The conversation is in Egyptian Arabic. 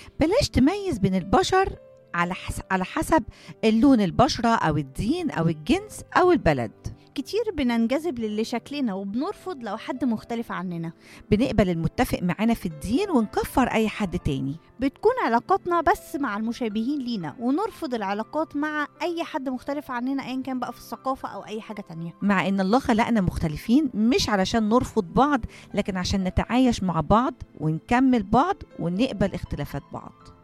بلاش تميز بين البشر على حس... على حسب اللون البشرة أو الدين أو الجنس أو البلد كتير بننجذب للي شكلنا وبنرفض لو حد مختلف عننا بنقبل المتفق معانا في الدين ونكفر أي حد تاني بتكون علاقاتنا بس مع المشابهين لينا ونرفض العلاقات مع أي حد مختلف عننا أيا كان بقى في الثقافة أو أي حاجة تانية مع إن الله خلقنا مختلفين مش علشان نرفض بعض لكن عشان نتعايش مع بعض ونكمل بعض ونقبل اختلافات بعض